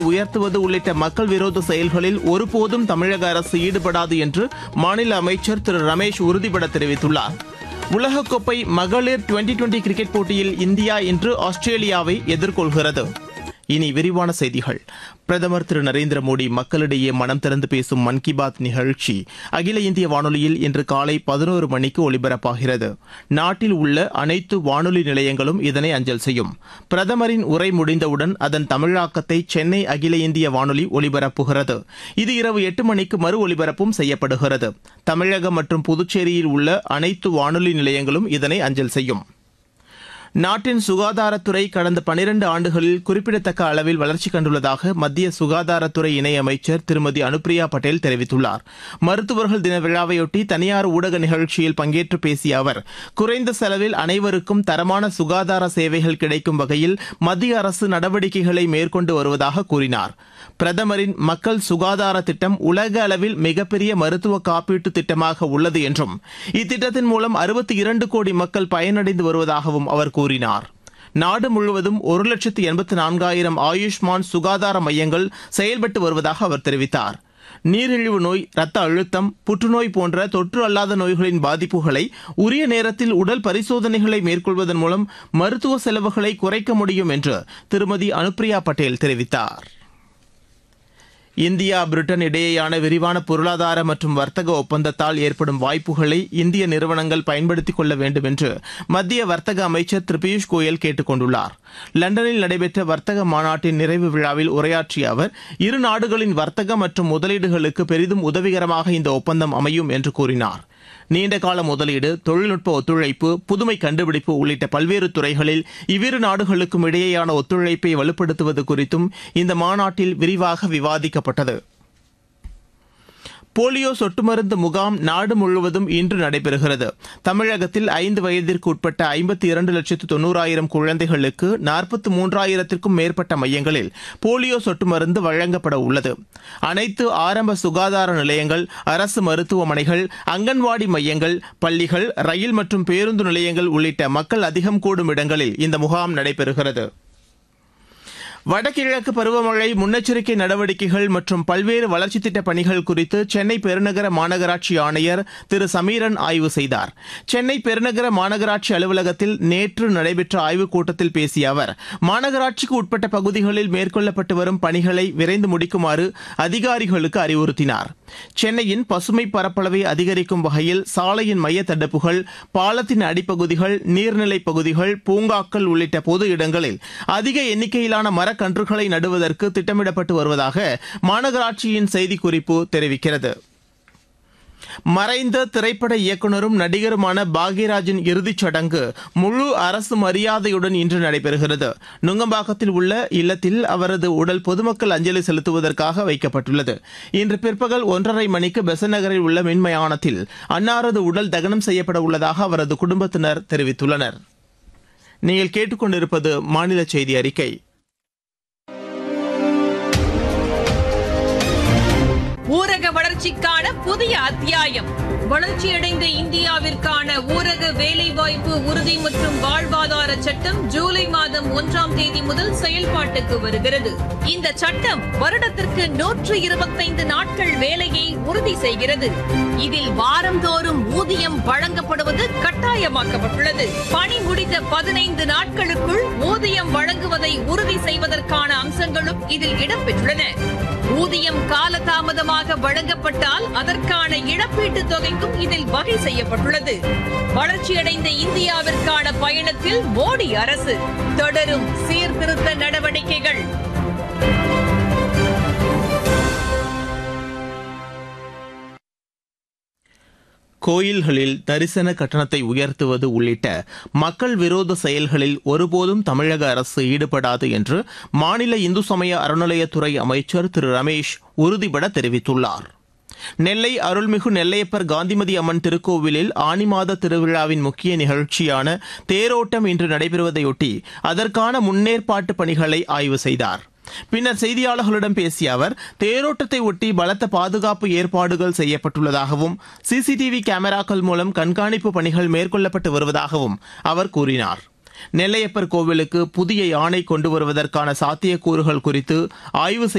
உயர்த்துவது உள்ளிட்ட மக்கள் விரோத செயல்களில் ஒருபோதும் தமிழக அரசு ஈடுபடாது என்று மாநில அமைச்சர் திரு ரமேஷ் உறுதிபட தெரிவித்துள்ளார் உலகக்கோப்பை மகளிர் டுவெண்டி டுவெண்டி கிரிக்கெட் போட்டியில் இந்தியா இன்று ஆஸ்திரேலியாவை எதிர்கொள்கிறது இனி விரிவான செய்திகள் பிரதமர் திரு நரேந்திர மோடி மக்களிடையே மனம் திறந்து பேசும் மன் கி பாத் நிகழ்ச்சி அகில இந்திய வானொலியில் இன்று காலை பதினோரு மணிக்கு ஒலிபரப்பாகிறது நாட்டில் உள்ள அனைத்து வானொலி நிலையங்களும் இதனை அஞ்சல் செய்யும் பிரதமரின் உரை முடிந்தவுடன் அதன் தமிழாக்கத்தை சென்னை அகில இந்திய வானொலி ஒலிபரப்புகிறது இது இரவு எட்டு மணிக்கு மறு ஒலிபரப்பும் செய்யப்படுகிறது தமிழகம் மற்றும் புதுச்சேரியில் உள்ள அனைத்து வானொலி நிலையங்களும் இதனை அஞ்சல் செய்யும் நாட்டின் சுகாதாரத்துறை கடந்த பனிரண்டு ஆண்டுகளில் குறிப்பிடத்தக்க அளவில் வளர்ச்சி கண்டுள்ளதாக மத்திய சுகாதாரத்துறை இணையமைச்சர் திருமதி அனுப்பிரியா பட்டேல் தெரிவித்துள்ளார் மருத்துவர்கள் தின விழாவையொட்டி தனியார் ஊடக நிகழ்ச்சியில் பங்கேற்று பேசிய அவர் குறைந்த செலவில் அனைவருக்கும் தரமான சுகாதார சேவைகள் கிடைக்கும் வகையில் மத்திய அரசு நடவடிக்கைகளை மேற்கொண்டு வருவதாக கூறினார் பிரதமரின் மக்கள் சுகாதார திட்டம் உலக அளவில் மிகப்பெரிய மருத்துவ காப்பீட்டு திட்டமாக உள்ளது என்றும் இத்திட்டத்தின் மூலம் அறுபத்தி இரண்டு கோடி மக்கள் பயனடைந்து வருவதாகவும் அவர் கூறினார் நாடு முழுவதும் ஒரு லட்சத்து எண்பத்து நான்காயிரம் ஆயுஷ்மான் சுகாதார மையங்கள் செயல்பட்டு வருவதாக அவர் தெரிவித்தார் நீரிழிவு நோய் இரத்த அழுத்தம் புற்றுநோய் போன்ற தொற்று அல்லாத நோய்களின் பாதிப்புகளை உரிய நேரத்தில் உடல் பரிசோதனைகளை மேற்கொள்வதன் மூலம் மருத்துவ செலவுகளை குறைக்க முடியும் என்று திருமதி அனுப்பிரியா பட்டேல் தெரிவித்தார் இந்தியா பிரிட்டன் இடையேயான விரிவான பொருளாதார மற்றும் வர்த்தக ஒப்பந்தத்தால் ஏற்படும் வாய்ப்புகளை இந்திய நிறுவனங்கள் பயன்படுத்திக் கொள்ள வேண்டும் என்று மத்திய வர்த்தக அமைச்சர் திரு பியூஷ் கோயல் கேட்டுக் கொண்டுள்ளார் லண்டனில் நடைபெற்ற வர்த்தக மாநாட்டின் நிறைவு விழாவில் உரையாற்றிய அவர் இரு நாடுகளின் வர்த்தக மற்றும் முதலீடுகளுக்கு பெரிதும் உதவிகரமாக இந்த ஒப்பந்தம் அமையும் என்று கூறினார் நீண்டகால முதலீடு தொழில்நுட்ப ஒத்துழைப்பு புதுமை கண்டுபிடிப்பு உள்ளிட்ட பல்வேறு துறைகளில் இவ்விரு நாடுகளுக்கும் இடையேயான ஒத்துழைப்பை வலுப்படுத்துவது குறித்தும் இந்த மாநாட்டில் விரிவாக விவாதிக்கப்பட்டது போலியோ சொட்டு மருந்து முகாம் நாடு முழுவதும் இன்று நடைபெறுகிறது தமிழகத்தில் ஐந்து வயதிற்கு உட்பட்ட ஐம்பத்தி இரண்டு லட்சத்து தொண்ணூறாயிரம் குழந்தைகளுக்கு நாற்பத்தி மூன்றாயிரத்திற்கும் மேற்பட்ட மையங்களில் போலியோ சொட்டு மருந்து வழங்கப்பட உள்ளது அனைத்து ஆரம்ப சுகாதார நிலையங்கள் அரசு மருத்துவமனைகள் அங்கன்வாடி மையங்கள் பள்ளிகள் ரயில் மற்றும் பேருந்து நிலையங்கள் உள்ளிட்ட மக்கள் அதிகம் கூடும் இடங்களில் இந்த முகாம் நடைபெறுகிறது வடகிழக்கு பருவமழை முன்னெச்சரிக்கை நடவடிக்கைகள் மற்றும் பல்வேறு வளர்ச்சித் திட்டப் பணிகள் குறித்து சென்னை பெருநகர மாநகராட்சி ஆணையர் திரு சமீரன் ஆய்வு செய்தார் சென்னை பெருநகர மாநகராட்சி அலுவலகத்தில் நேற்று நடைபெற்ற ஆய்வுக் கூட்டத்தில் பேசிய அவர் மாநகராட்சிக்கு உட்பட்ட பகுதிகளில் மேற்கொள்ளப்பட்டு வரும் பணிகளை விரைந்து முடிக்குமாறு அதிகாரிகளுக்கு அறிவுறுத்தினார் சென்னையின் பசுமை பரப்பளவை அதிகரிக்கும் வகையில் சாலையின் மைய தடுப்புகள் பாலத்தின் அடிப்பகுதிகள் நீர்நிலைப் பகுதிகள் பூங்காக்கள் உள்ளிட்ட பொது இடங்களில் அதிக எண்ணிக்கையிலான மரக்கன்றுகளை நடுவதற்கு திட்டமிடப்பட்டு வருவதாக மாநகராட்சியின் செய்திக்குறிப்பு தெரிவிக்கிறது மறைந்த திரைப்பட இயக்குனரும் நடிகருமான பாக்யராஜின் இறுதிச் சடங்கு முழு அரசு மரியாதையுடன் இன்று நடைபெறுகிறது நுங்கம்பாக்கத்தில் உள்ள இல்லத்தில் அவரது உடல் பொதுமக்கள் அஞ்சலி செலுத்துவதற்காக வைக்கப்பட்டுள்ளது இன்று பிற்பகல் ஒன்றரை மணிக்கு பெசன் நகரில் உள்ள மின்மயானத்தில் அன்னாரது உடல் தகனம் செய்யப்பட உள்ளதாக அவரது குடும்பத்தினர் தெரிவித்துள்ளனர் நீங்கள் கேட்டுக்கொண்டிருப்பது மாநில செய்தி அறிக்கை ஊரக வளர்ச்சிக்கான புதிய அத்தியாயம் வளர்ச்சியடைந்த இந்தியாவிற்கான ஊரக வேலைவாய்ப்பு உறுதி மற்றும் வாழ்வாதார சட்டம் ஜூலை மாதம் ஒன்றாம் தேதி முதல் செயல்பாட்டுக்கு வருகிறது இந்த சட்டம் வருடத்திற்கு நூற்று இருபத்தைந்து நாட்கள் வேலையை உறுதி செய்கிறது இதில் வாரந்தோறும் ஊதியம் வழங்கப்படுவது கட்டாயமாக்கப்பட்டுள்ளது பணி முடிந்த பதினைந்து நாட்களுக்குள் ஊதியம் வழங்குவதை உறுதி செய்வதற்கான அம்சங்களும் இதில் இடம்பெற்றுள்ளன ஊதியம் காலதாமதமாக வழங்கப்பட்டால் அதற்கான இழப்பீட்டுத் தொகைக்கும் இதில் வகை செய்யப்பட்டுள்ளது வளர்ச்சியடைந்த இந்தியாவிற்கான பயணத்தில் மோடி அரசு தொடரும் சீர்திருத்த நடவடிக்கைகள் கோயில்களில் தரிசன கட்டணத்தை உயர்த்துவது உள்ளிட்ட மக்கள் விரோத செயல்களில் ஒருபோதும் தமிழக அரசு ஈடுபடாது என்று மாநில இந்து சமய அறநிலையத்துறை அமைச்சர் திரு ரமேஷ் உறுதிபட தெரிவித்துள்ளார் நெல்லை அருள்மிகு நெல்லையப்பர் காந்திமதி அம்மன் திருக்கோவிலில் ஆனி மாத திருவிழாவின் முக்கிய நிகழ்ச்சியான தேரோட்டம் இன்று நடைபெறுவதையொட்டி அதற்கான முன்னேற்பாட்டு பணிகளை ஆய்வு செய்தார் பின்னர் செய்தியாளர்களிடம் பேசிய அவர் தேரோட்டத்தை ஒட்டி பலத்த பாதுகாப்பு ஏற்பாடுகள் செய்யப்பட்டுள்ளதாகவும் சிசிடிவி கேமராக்கள் மூலம் கண்காணிப்பு பணிகள் மேற்கொள்ளப்பட்டு வருவதாகவும் அவர் கூறினார் நெல்லையப்பர் கோவிலுக்கு புதிய யானை கொண்டு வருவதற்கான சாத்தியக்கூறுகள் குறித்து ஆய்வு செய்ய